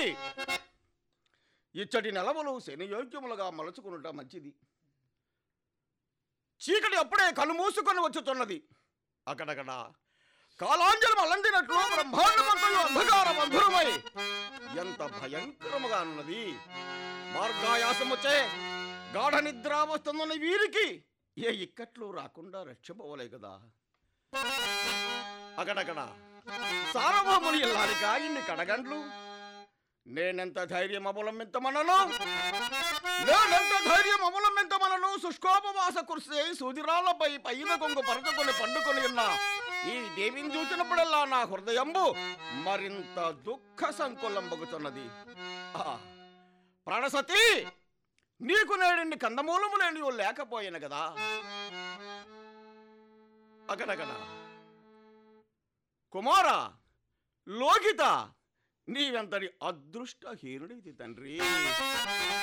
ఇచ్చటి నెలవులు శనియోగ్యములుగా మలుచుకునుట మంచిది చీకటి అప్పుడే కళ్ళు మూసుకొని వచ్చుతున్నది అక్కడక్కడ కాలాంజలం అలందినట్లు బ్రహ్మాండమంతయు అంధకార మధురమై ఎంత భయంకరముగా ఉన్నది మార్గాయాసముచ్చే గాఢ నిద్ర వస్తున్న వీరికి ఏ ఇక్కట్లు రాకుండా రక్షింపవలే కదా అక్కడక్కడ సార్వభౌముని ఇల్లాలిక ఇన్ని కడగండ్లు నేనెంత ధైర్యం అవలంబింతమనను నేనెంత ధైర్యం అవలంబింతమనను శుష్కోపవాస కుర్సే సూదిరాలపై పైన కొంగు పరచుకొని పండుకొని ఉన్న ఈ దేవిని చూసినప్పుడల్లా నా హృదయంబు మరింత దుఃఖ సంకులంబగుతున్నది ఆ, ప్రాణసతి నీకు నేడిన్ని కందమూలము లేని లేకపోయాను కదా అగడగడ కుమార లోకిత నీవెంతటి అదృష్టహీనుడిది తండ్రి